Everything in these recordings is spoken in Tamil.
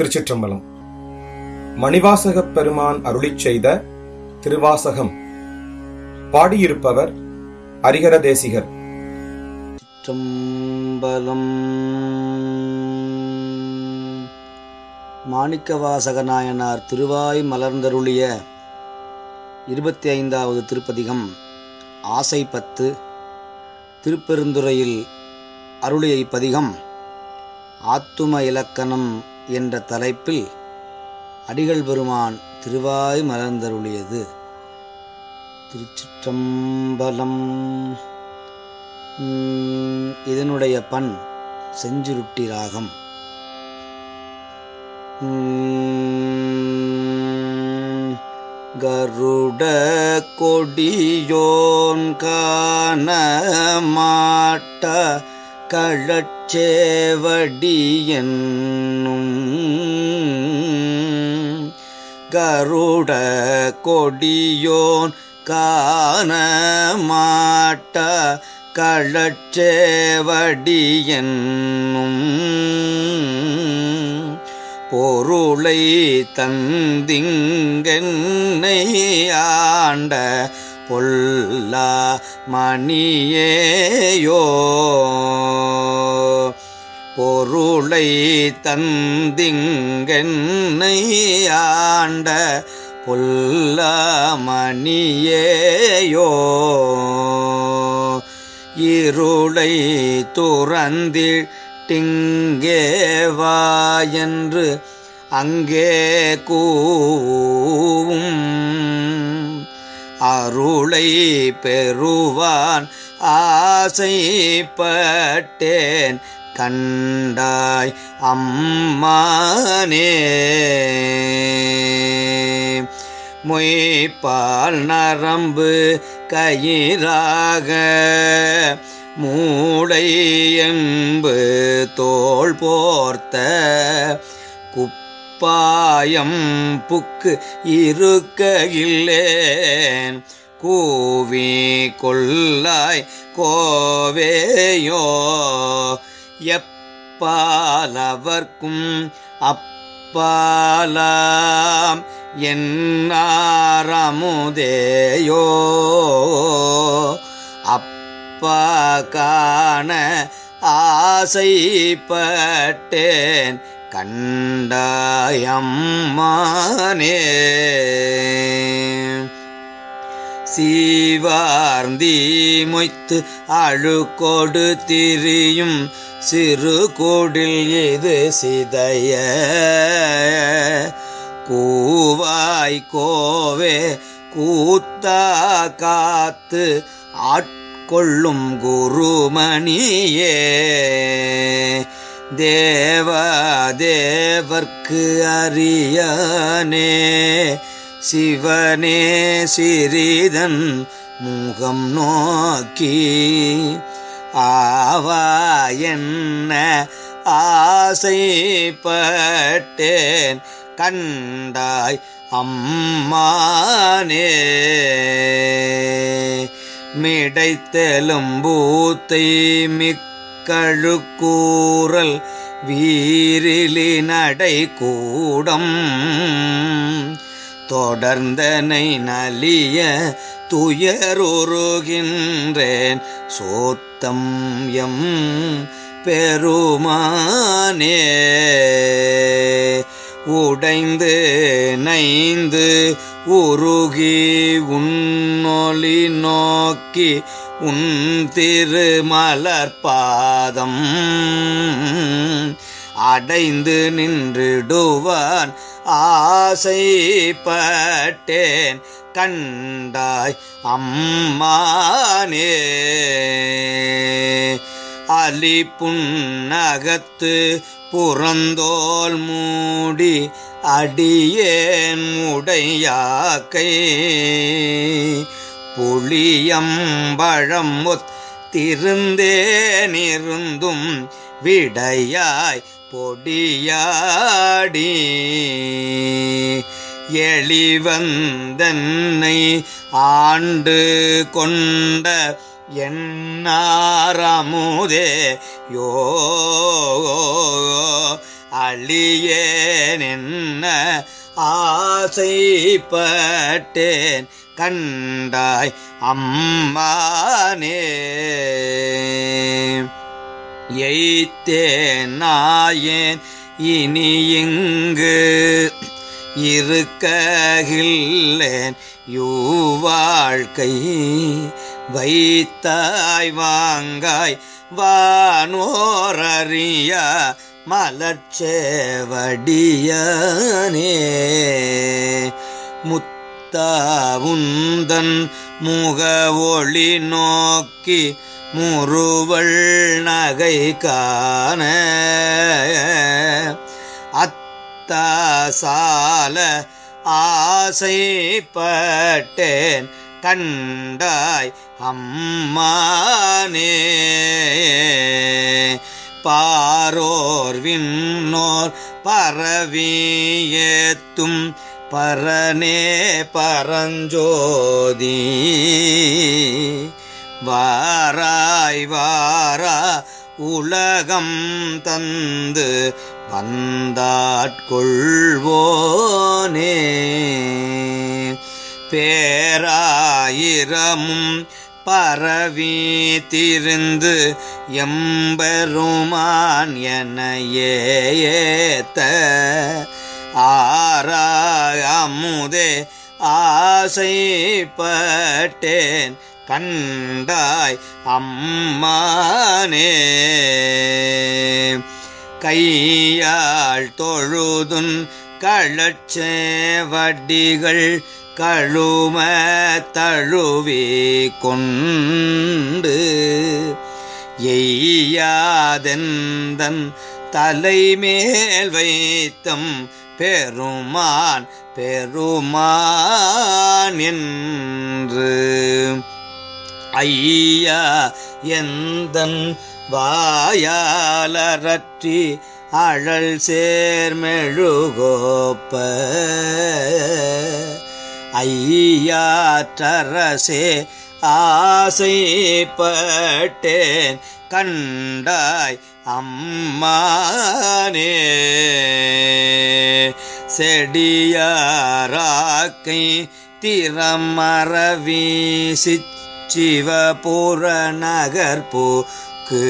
திருச்சிற்றம்பலம் மணிவாசகப் பெருமான் அருளிச் செய்த திருவாசகம் பாடியிருப்பவர் அரிகர தேசிகர் சிற்றம்பலம் மாணிக்கவாசக நாயனார் திருவாய் மலர்ந்தருளிய இருபத்தி ஐந்தாவது திருப்பதிகம் ஆசை பத்து திருப்பெருந்துறையில் அருளிய இப்பதிகம் ஆத்தும இலக்கணம் என்ற தலைப்பில் அடிகள் பெருமான் திருவாய் மலர்ந்தருளியது திருச்சிற்றம்பலம் உம், இதனுடைய பண் செஞ்சுருட்டி ராகம் உம், கருட கொடியோன் காண மாட்ட கழச்சேவடி என்னும் கருட கொடியோன் காண மாட்ட கழச்சேவடி என்னும் பொருளை தந்திங்கென்னை ஆண்ட பொல்லா மணியேயோ பொருளை தந்திங்கென்னை ஆண்ட பொல்லமணியேயோ இருளை துறந்திட்டிங்கே வா என்று அங்கே கூவும் அருளை பெறுவான் ஆசைப்பட்டேன் கண்டாய் அம்மானே மொய்பால் நரம்பு கயிறாக மூளை என்பு தோள் போர்த்த குப்பாயம் புக்கு இருக்கையில்லேன் கூவி கொள்ளாய் கோவேயோ எப்பாலவர்க்கும் அப்பாலாம் என்னாரமுதேயோ அப்பா காண ஆசைப்பட்டேன் கண்டாயம்மானே சீவார்ந்தி மொய்த்து அழுக்கொடு திரியும் சிறு கோடில் இது சிதைய கூவாய் கோவே கூத்தா காத்து ஆட்கொள்ளும் குருமணியே தேவ தேவர்க்கு அரியனே சிவனே சிறிதன் முகம் நோக்கி ஆவா என்ன ஆசைப்பட்டேன் கண்டாய் அம்மானே மிடைத்தெலும்பூத்தை மிக்கழுக்கூறல் வீரிலி நடை கூடம் தொடர்ந்தனை நலிய துயருருகின்றேன் சோத்தம் எம் பெருமானே உடைந்து நைந்து உருகி உன்னொலி நோக்கி உன் திருமலர்பாதம் அடைந்து நின்றிடுவான் ஆசைப்பட்டேன் கண்டாய் அம்மானே அலி புன்னகத்து புறந்தோல் மூடி அடியேன் உடையாக்கை புளியம்பழம் ஒத்திருந்தேனிருந்தும் விடையாய் பொடியாடி எளிவந்தன்னை ஆண்டு கொண்ட என்னாரமுதே யோ அழியேன் என்ன ஆசைப்பட்டேன் கண்டாய் அம்மானே எய்த்தேன் நாயேன் இனி இங்கு இருக்ககில்லேன் யூவாழ்க்கை வைத்தாய் வாங்காய் வானோரறியா மலர்ச்சேவடியனே முத்தாவுந்தன் முக ஒளி நோக்கி முறுவள் நகை காண அத்தாசால ஆசைப்பட்டேன் கண்டாய் அம்மானே பாரோர் விண்ணோர் பரவியேத்தும் பரனே பரஞ்சோதி வாராய் வாரா உலகம் தந்து வந்தாட்கொள்வோனே பேராயிரமும் பரவி திருந்து எம்பெருமான் என ஏத்த ஆராய் அமுதே ஆசைப்பட்டேன் கண்டாய் அம்மானே கையாள் தொழுதுன் களச்சேவடிகள் கழும தழுவி கொண்டு எய்யாதெந்தன் தலைமேல் வைத்தம் பெருமான் பெருமான் என்று ஐயா எந்தன் வாயாலரற்றி அழல் சேர்மெழுகோப்ப ஐயாற்றரசே ஆசைப்பட்டேன் கண்டாய் அம்மானே செடியாராக்கை திறமர வீசிச் சிவபுர நகர்போக்கு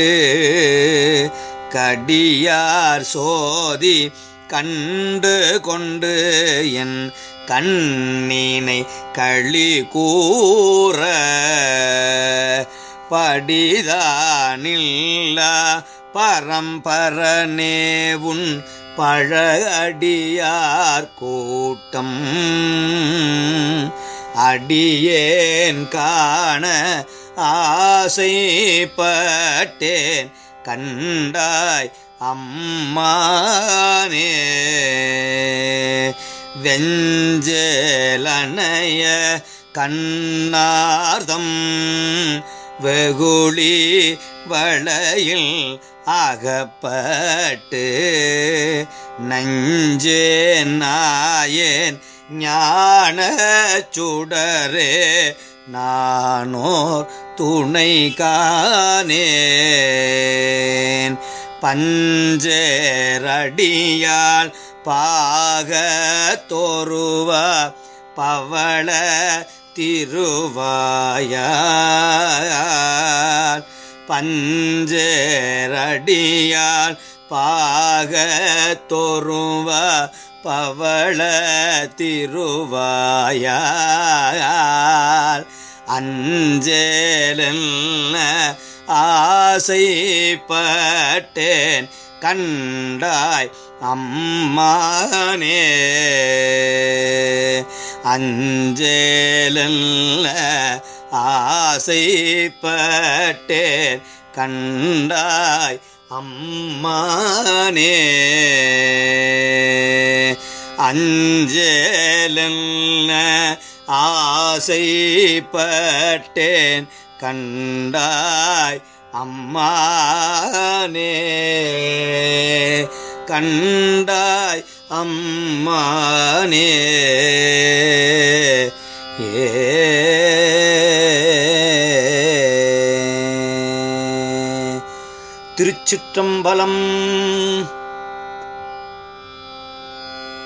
கடியார் சோதி கண்டு கொண்டு என் கண்ணினை களி கூற படிதானில்லா பரம்பரனே உன் பழடியார் கூட்டம் அடியேன் காண ஆசைப்பட்டேன் கண்டாய் அம்மானே வெஞ்சேலனைய கண்ணார்தம் வெகுளி வளையில் அகப்பட்டு நஞ்சே நாயேன் ஞான சுடரே நானோர் துணை காணேன் பஞ்சேரடியால் பாக தோருவா பவள திருவாயால் பஞ்சேரடியால் பாக தோருவா பவள திருவாயால் அஞ்சேலென்ன ஆசைப்பட்டேன் கண்டாய் அம்மானே அஞ்சேலல்ல ஆசைப்பட்டேன் கண்டாய் அம்மானே அஞ்சேலல்ல ஆசைப்பட்டேன் கண்டாய் அம்மானே கண்டாய் அம்மானே ஏ திருச்சிற்றம்பலம்